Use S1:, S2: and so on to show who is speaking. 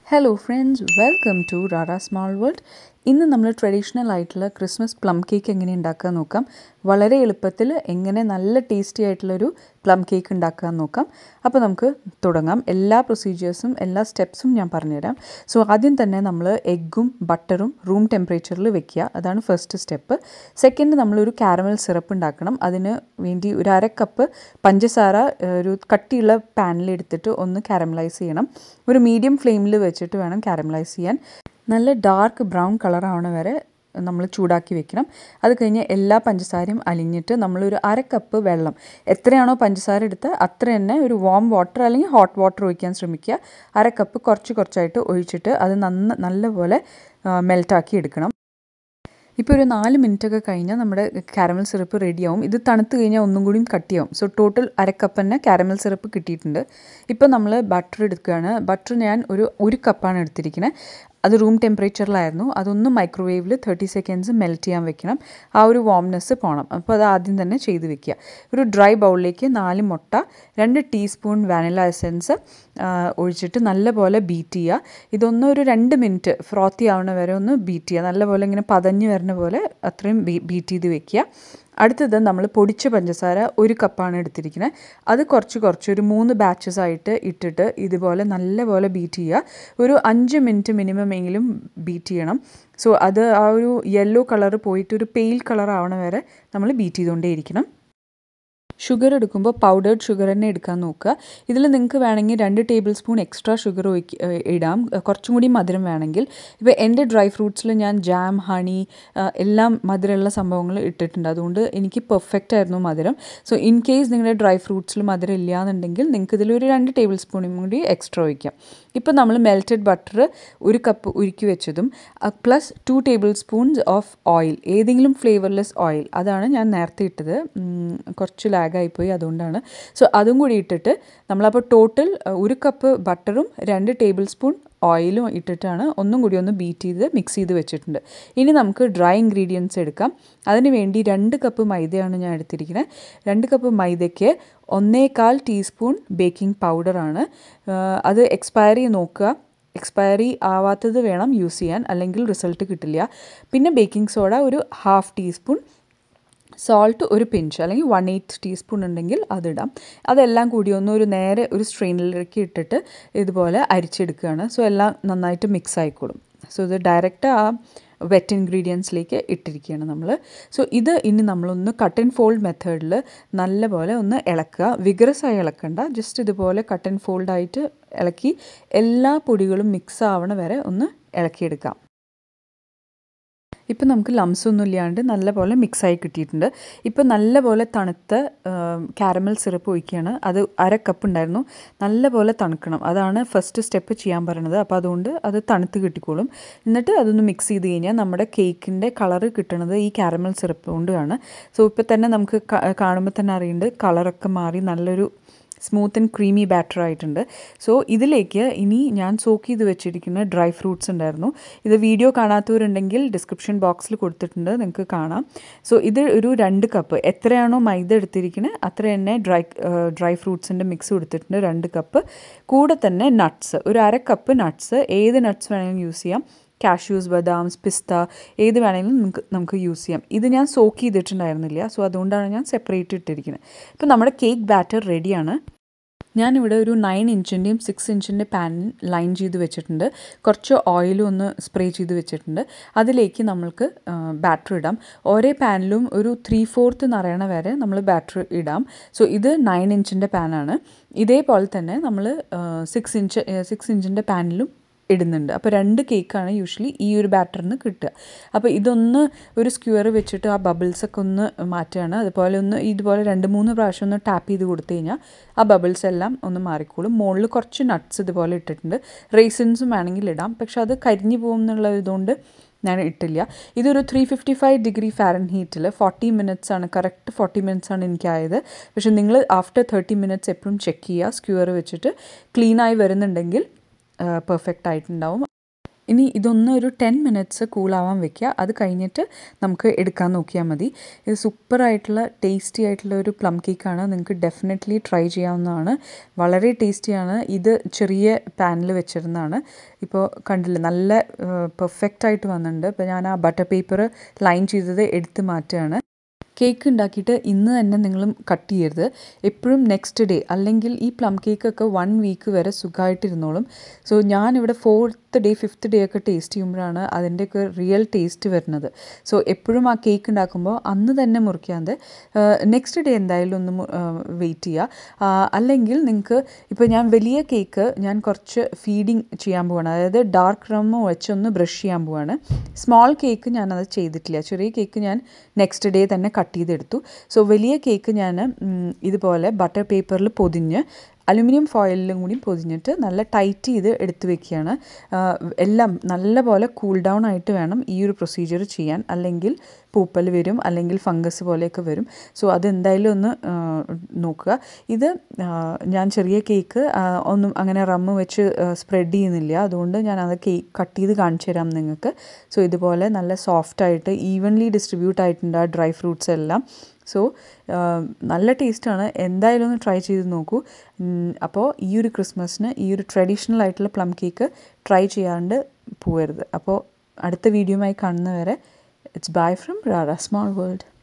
S1: hello friends welcome to Rara small world ഇന്ന് നമ്മൾ traditional ആയിട്ടുള്ള ക്രിസ്മസ് പ്ലം കേക്ക് എങ്ങനെ ഉണ്ടാക്കാൻ നോക്കാം വളരെ എളുപ്പത്തിൽ എങ്ങനെ നല്ല ടേസ്റ്റി ആയിട്ടുള്ളൊരു പ്ലം കേക്ക് ഉണ്ടാക്കാൻ നോക്കാം അപ്പോൾ നമുക്ക് തുടങ്ങാം എല്ലാ പ്രൊസീജിയേഴ്സും എല്ലാ സ്റ്റെപ്സും ഞാൻ പറഞ്ഞുതരാം സോ ആദ്യം തന്നെ നമ്മൾ എഗ്ഗും ബട്ടറും റൂം ടെമ്പറേച്ചറിൽ വെക്കുക അതാണ് ഫസ്റ്റ് സ്റ്റെപ്പ് സെക്കൻഡ് നമ്മളൊരു കാരമൽ സിറപ്പ് ഉണ്ടാക്കണം അതിന് വേണ്ടി ഒരു അര കപ്പ് പഞ്ചസാര ഏഹ്, ഒരു കട്ടിയുള്ള പാനിൽ എടുത്തിട്ട് ഒന്ന് കാരമലൈസ് ചെയ്യണം ഒരു മീഡിയം ഫ്ലെയിമിൽ വെച്ചിട്ട് വേണം കാരമലൈസ് ചെയ്യാൻ നല്ല ഡാർക്ക് ബ്രൗൺ കളർ ആവണ വരെ നമ്മൾ ചൂടാക്കി വെക്കണം അത് കഴിഞ്ഞ് എല്ലാ പഞ്ചസാരയും അലിഞ്ഞിട്ട് നമ്മളൊരു അര കപ്പ് വെള്ളം എത്രയാണോ പഞ്ചസാര എടുത്ത് അത്ര തന്നെ ഒരു വാം വാട്ടർ അല്ലെങ്കിൽ ഹോട്ട് വാട്ടർ ഒഴിക്കാൻ ശ്രമിക്കുക അര കപ്പ് കുറച്ച് കുറച്ചായിട്ട് ഒഴിച്ചിട്ട് അത് നന്ന നല്ലപോലെ മെൽറ്റാക്കി എടുക്കണം ഇപ്പോൾ ഒരു നാല് മിനിറ്റ് ഒക്കെ കഴിഞ്ഞാൽ നമ്മുടെ കാരമൽ സിറപ്പ് റെഡിയാവും ഇത് തണുത്ത് കഴിഞ്ഞാൽ ഒന്നും കൂടിയും കട്ടിയാവും സോ ടോട്ടൽ അരക്കപ്പ് തന്നെ കാരമൽ സിറപ്പ് കിട്ടിയിട്ടുണ്ട് ഇപ്പോൾ നമ്മൾ ബട്ടർ എടുക്കുകയാണ് ബട്ടർ ഞാൻ ഒരു ഒരു കപ്പാണ് എടുത്തിരിക്കുന്നത് അത് റൂം ടെമ്പറേച്ചറിലായിരുന്നു അതൊന്ന് മൈക്രോവേവിൽ തേർട്ടി സെക്കൻഡ്സ് മെൽറ്റ് ചെയ്യാൻ വെക്കണം ആ ഒരു വാംനെസ് പോകണം അപ്പോൾ അത് ആദ്യം തന്നെ ചെയ്ത് വെക്കുക ഒരു ഡ്രൈ ബൗളിലേക്ക് നാല് മുട്ട രണ്ട് ടീസ്പൂൺ വാനില എസൻസ് ഒഴിച്ചിട്ട് നല്ലപോലെ ബീറ്റ് ചെയ്യുക ഇതൊന്ന് ഒരു രണ്ട് മിനിറ്റ് ഫ്രോത്തി ആവണ വരെ ഒന്ന് ബീറ്റ് ചെയ്യുക നല്ലപോലെ ഇങ്ങനെ പതഞ്ഞ് വരുന്ന പോലെ അത്രയും ബീറ്റ് ചെയ്ത് വെക്കുക അടുത്തത് നമ്മൾ പൊടിച്ച പഞ്ചസാര ഒരു കപ്പാണ് എടുത്തിരിക്കുന്നത് അത് കുറച്ച് കുറച്ച് ഒരു മൂന്ന് ബാച്ചസ് ആയിട്ട് ഇട്ടിട്ട് ഇതുപോലെ നല്ലപോലെ ബീറ്റ് ചെയ്യുക ഒരു അഞ്ച് മിനിറ്റ് മിനിമം എങ്കിലും ബീറ്റ് ചെയ്യണം സോ അത് ആ ഒരു യെല്ലോ കളർ പോയിട്ട് ഒരു പെയിൽ കളർ ആവണ വരെ നമ്മൾ ബീറ്റ് ചെയ്തുകൊണ്ടേയിരിക്കണം ഷുഗർ എടുക്കുമ്പോൾ പൗഡേർഡ് ഷുഗർ തന്നെ എടുക്കാൻ നോക്കുക ഇതിൽ നിങ്ങൾക്ക് വേണമെങ്കിൽ രണ്ട് ടേബിൾ സ്പൂൺ എക്സ്ട്രാ ഷുഗർ ഇടാം കുറച്ചും കൂടി മധുരം വേണമെങ്കിൽ ഇപ്പോൾ എൻ്റെ ഡ്രൈ ഫ്രൂട്ട്സിൽ ഞാൻ ജാം ഹണി എല്ലാം മധുരമുള്ള സംഭവങ്ങൾ ഇട്ടിട്ടുണ്ട് അതുകൊണ്ട് എനിക്ക് പെർഫെക്റ്റ് ആയിരുന്നു മധുരം സോ ഇൻ കേസ് നിങ്ങളുടെ ഡ്രൈ ഫ്രൂട്ട്സിൽ മധുരം ഇല്ല എന്നുണ്ടെങ്കിൽ നിങ്ങൾക്ക് ഇതിലൊരു രണ്ട് ടേബിൾ സ്പൂണും കൂടി എക്സ്ട്രാ ഒഴിക്കാം ഇപ്പോൾ നമ്മൾ മെൽറ്റഡ് ബട്ടർ ഒരു കപ്പ് ഉരുക്കി വെച്ചതും plus two tablespoons of oil ഏതെങ്കിലും ഫ്ലേവർലെസ് ഓയിൽ അതാണ് ഞാൻ നേരത്തെ ഇട്ടത് ഉം, കുറച്ച് ലാഗായിപ്പോയി അതുകൊണ്ടാണ് സോ അതും കൂടി ഇട്ടിട്ട് നമ്മളപ്പോൾ ടോട്ടൽ ഒരു കപ്പ് ബട്ടറും രണ്ട് ടേബിൾ സ്പൂൺ ഓയിലും ഇട്ടിട്ടാണ് ഒന്നും കൂടി ഒന്ന് ബീറ്റ് ചെയ്ത് മിക്സ് ചെയ്ത് വെച്ചിട്ടുണ്ട് ഇനി നമുക്ക് ഡ്രൈ ഇൻഗ്രീഡിയൻസ് എടുക്കാം അതിന് വേണ്ടി രണ്ട് കപ്പ് മൈദയാണ് ഞാൻ എടുത്തിരിക്കുന്നത് രണ്ട് കപ്പ് മൈദയ്ക്ക് ഒന്നേകാൽ ടീസ്പൂൺ ബേക്കിംഗ് പൗഡറാണ് അത് എക്സ്പയറി നോക്കുക എക്സ്പയറി ആവാത്തത് വേണം യൂസ് ചെയ്യാൻ അല്ലെങ്കിൽ റിസൾട്ട് കിട്ടില്ല പിന്നെ ബേക്കിംഗ് സോഡ ഒരു ഹാഫ് ടീസ്പൂൺ സോൾട്ട് ഒരു പിഞ്ച് അല്ലെങ്കിൽ വൺ എയ്റ്റ് ടീസ്പൂൺ ഉണ്ടെങ്കിൽ അതിടാം അതെല്ലാം കൂടി ഒന്ന് ഒരു നേരെ ഒരു സ്ട്രെയിനിലേക്ക് ഇട്ടിട്ട് ഇതുപോലെ അരിച്ചെടുക്കുകയാണ് സോ എല്ലാം നന്നായിട്ട് മിക്സ് ആയിക്കോളും സോ ഇത് ഡയറക്റ്റ് ആ വെറ്റ് ഇൻഗ്രീഡിയൻസിലേക്ക് ഇട്ടിരിക്കുകയാണ് നമ്മൾ സോ ഇത് ഇനി നമ്മളൊന്ന് കട്ട് ആൻഡ് ഫോൾഡ് മെത്തേഡിൽ നല്ലപോലെ ഒന്ന് ഇളക്കുക വിഗറസ് ആയി ഇളക്കണ്ട ജസ്റ്റ് ഇതുപോലെ കട്ട് ആൻഡ് ഫോൾഡ് ആയിട്ട് ഇളക്കി എല്ലാ പൊടികളും മിക്സ് ആവണ വരെ ഒന്ന് ഇളക്കിയെടുക്കാം ഇപ്പം നമുക്ക് ലംസ് ഒന്നും ഇല്ലാണ്ട് നല്ലപോലെ മിക്സായി കിട്ടിയിട്ടുണ്ട് ഇപ്പം നല്ലപോലെ തണുത്ത കാരമൽ സിറപ്പ് ഒഴിക്കുകയാണ് അത് അര കപ്പ് ഉണ്ടായിരുന്നു നല്ലപോലെ തണുക്കണം അതാണ് ഫസ്റ്റ് സ്റ്റെപ്പ് ചെയ്യാൻ പറയുന്നത് അപ്പോൾ അതുകൊണ്ട് അത് തണുത്ത് കിട്ടിക്കോളും എന്നിട്ട് അതൊന്ന് മിക്സ് ചെയ്ത് കഴിഞ്ഞാൽ നമ്മുടെ കേക്കിൻ്റെ കളറ് കിട്ടുന്നത് ഈ കാരമൽ സിറപ്പ് കൊണ്ടാണ് സോ ഇപ്പം തന്നെ നമുക്ക് കാണുമ്പോൾ തന്നെ അറിയുന്നുണ്ട് കളറൊക്കെ മാറി നല്ലൊരു സ്മൂത്ത് ആൻഡ് ക്രീമി ബാറ്റർ ആയിട്ടുണ്ട് സോ ഇതിലേക്ക് ഇനി ഞാൻ സോക്ക് ചെയ്ത് വെച്ചിരിക്കുന്ന ഡ്രൈ ഫ്രൂട്ട്സ് ഉണ്ടായിരുന്നു ഇത് വീഡിയോ കാണാത്തവരുണ്ടെങ്കിൽ ഡിസ്ക്രിപ്ഷൻ ബോക്സിൽ കൊടുത്തിട്ടുണ്ട് നിങ്ങൾക്ക് കാണാം സോ ഇത് ഒരു രണ്ട് കപ്പ് എത്രയാണോ മൈദ എടുത്തിരിക്കുന്നത് അത്ര തന്നെ ഡ്രൈ ഡ്രൈ ഫ്രൂട്ട്സിൻ്റെ മിക്സ് കൊടുത്തിട്ടുണ്ട് രണ്ട് കപ്പ് കൂടെ തന്നെ നട്ട്സ് ഒരു അര കപ്പ് നട്ട്സ് ഏത് നട്ട്സ് വേണമെങ്കിലും യൂസ് ചെയ്യാം കാഷ്യൂസ് ബദാംസ് പിസ്ത ഏത് വേണമെങ്കിലും നമുക്ക് നമുക്ക് യൂസ് ചെയ്യാം ഇത് ഞാൻ സോക്ക് ചെയ്തിട്ടുണ്ടായിരുന്നില്ല സോ അതുകൊണ്ടാണ് ഞാൻ സെപ്പറേറ്റ് ഇട്ടിരിക്കുന്നത് ഇപ്പം നമ്മുടെ കേക്ക് ബാറ്റർ റെഡിയാണ് ഞാനിവിടെ ഒരു നയൻ ഇഞ്ചിൻ്റെയും സിക്സ് ഇഞ്ചിൻ്റെ പാൻ ലൈൻ ചെയ്ത് വെച്ചിട്ടുണ്ട് കുറച്ച് ഓയിലും ഒന്ന് സ്പ്രേ ചെയ്ത് വെച്ചിട്ടുണ്ട് അതിലേക്ക് നമ്മൾക്ക് ബാറ്റർ ഇടാം ഓരോ പാനിലും ഒരു ത്രീ ഫോർത്ത് നിറയണ വരെ നമ്മൾ ബാറ്റർ ഇടാം സോ ഇത് നയൻ ഇഞ്ചിൻ്റെ പാനാണ് ഇതേപോലെ തന്നെ നമ്മൾ സിക്സ് ഇഞ്ച് സിക്സ് ഇഞ്ചിൻ്റെ പാനിലും ഇടുന്നുണ്ട് അപ്പോൾ രണ്ട് കേക്കാണ് യൂഷ്വലി ഈ ഒരു ബാറ്ററിന് കിട്ടുക അപ്പോൾ ഇതൊന്ന് ഒരു സ്ക്യൂർ വെച്ചിട്ട് ആ ബബിൾസൊക്കെ ഒന്ന് മാറ്റുകയാണ് അതുപോലെ ഒന്ന് ഇതുപോലെ രണ്ട് മൂന്ന് പ്രാവശ്യം ഒന്ന് ടാപ്പ് ചെയ്ത് കൊടുത്തു കഴിഞ്ഞാൽ ആ ബബിൾസ് എല്ലാം ഒന്ന് മാറിക്കോളും മുകളിൽ കുറച്ച് നട്ട്സ് ഇതുപോലെ ഇട്ടിട്ടുണ്ട് റേസിൻസും വേണമെങ്കിൽ ഇടാം പക്ഷെ അത് കരിഞ്ഞു പോകും എന്നുള്ള ഇതുകൊണ്ട് ഞാൻ ഇട്ടില്ല ഇതൊരു ത്രീ ഫിഫ്റ്റി ഫൈവ് ഡിഗ്രി ഫാരൻ ഹീറ്റിൽ ഫോർട്ടി മിനിറ്റ്സ് ആണ് കറക്റ്റ് ഫോർട്ടി മിനിറ്റ്സ് ആണ് എനിക്കായത് പക്ഷെ നിങ്ങൾ ആഫ്റ്റർ തേർട്ടി മിനിറ്റ്സ് എപ്പോഴും ചെക്ക് ചെയ്യുക സ്ക്യൂർ വെച്ചിട്ട് ക്ലീനായി വരുന്നുണ്ടെങ്കിൽ പെർഫെക്റ്റ് ആയിട്ടുണ്ടാവും ഇനി ഇതൊന്ന് ഒരു ടെൻ മിനിറ്റ്സ് കൂളാവാൻ വെക്കുക അത് കഴിഞ്ഞിട്ട് നമുക്ക് എടുക്കാൻ നോക്കിയാൽ മതി ഇത് സൂപ്പറായിട്ടുള്ള ടേസ്റ്റി ആയിട്ടുള്ള ഒരു പ്ലം കേക്കാണ് നിങ്ങൾക്ക് ഡെഫിനറ്റ്ലി ട്രൈ ചെയ്യാവുന്നതാണ് വളരെ ടേസ്റ്റിയാണ് ഇത് ചെറിയ പാനിൽ വെച്ചിരുന്നതാണ് ഇപ്പോൾ കണ്ടില്ലേ നല്ല പെർഫെക്റ്റ് ആയിട്ട് വന്നിട്ടുണ്ട് ഇപ്പോൾ ഞാൻ ആ ബട്ടർ പേപ്പർ ലൈൻ ചെയ്തത് എടുത്ത് മാറ്റുകയാണ് കേക്ക് ഉണ്ടാക്കിയിട്ട് ഇന്ന് തന്നെ നിങ്ങളും കട്ട് ചെയ്യരുത് എപ്പോഴും നെക്സ്റ്റ് ഡേ അല്ലെങ്കിൽ ഈ പ്ലം കേക്കൊക്കെ വൺ വീക്ക് വരെ സുഖമായിട്ടിരുന്നോളും സോ ഞാനിവിടെ ഫോർത്ത് ഡേ ഫിഫ്ത്ത് ഡേ ഒക്കെ ടേസ്റ്റ് ചെയ്യുമ്പോഴാണ് അതിൻ്റെയൊക്കെ റിയൽ ടേസ്റ്റ് വരുന്നത് സോ എപ്പോഴും ആ കേക്ക് ഉണ്ടാക്കുമ്പോൾ അന്ന് തന്നെ മുറിക്കാതെ നെക്സ്റ്റ് ഡേ എന്തായാലും ഒന്ന് വെയിറ്റ് ചെയ്യുക അല്ലെങ്കിൽ നിങ്ങൾക്ക് ഇപ്പോൾ ഞാൻ വലിയ കേക്ക് ഞാൻ കുറച്ച് ഫീഡിങ് ചെയ്യാൻ പോവാണ് അതായത് ഡാർക്ക് റമ്മ് വെച്ചൊന്ന് ബ്രഷ് ചെയ്യാൻ പോവാണ് സ്മോൾ കേക്ക് ഞാനത് ചെയ്തിട്ടില്ല ചെറിയ കേക്ക് ഞാൻ നെക്സ്റ്റ് ഡേ തന്നെ കട്ട് ചെയ്തെടുത്തു സോ വലിയ കേക്ക് ഞാൻ ഇതുപോലെ ബട്ടർ പേപ്പറിൽ പൊതിഞ്ഞ് അലുമിനിയം ഫോയിലിലും കൂടി പൊതിഞ്ഞിട്ട് നല്ല ടൈറ്റ് ചെയ്ത് എടുത്ത് വെക്കുകയാണ് എല്ലാം നല്ലപോലെ കൂൾ ഡൗൺ ആയിട്ട് വേണം ഈ ഒരു പ്രൊസീജിയർ ചെയ്യാൻ അല്ലെങ്കിൽ പൂപ്പൽ വരും അല്ലെങ്കിൽ ഫംഗസ് പോലെയൊക്കെ വരും സോ അതെന്തായാലും ഒന്ന് നോക്കുക ഇത് ഞാൻ ചെറിയ കേക്ക് ഒന്നും അങ്ങനെ റമ്മ് വെച്ച് സ്പ്രെഡ് ചെയ്യുന്നില്ല അതുകൊണ്ട് ഞാൻ അത് കേക്ക് കട്ട് ചെയ്ത് കാണിച്ചു തരാം നിങ്ങൾക്ക് സോ ഇതുപോലെ നല്ല സോഫ്റ്റായിട്ട് ഈവൻലി ഡിസ്ട്രിബ്യൂട്ട് ആയിട്ടുണ്ട് ആ ഡ്രൈ ഫ്രൂട്ട്സ് എല്ലാം സോ നല്ല ടേസ്റ്റാണ് എന്തായാലും ഒന്ന് ട്രൈ ചെയ്ത് നോക്കൂ അപ്പോൾ ഈ ഒരു ക്രിസ്മസിന് ഈ ഒരു ട്രഡീഷണൽ ആയിട്ടുള്ള പ്ലം കേക്ക് ട്രൈ ചെയ്യാണ്ട് പോകരുത് അപ്പോൾ അടുത്ത വീഡിയോയുമായി കാണുന്നവരെ it's bye from Rara small world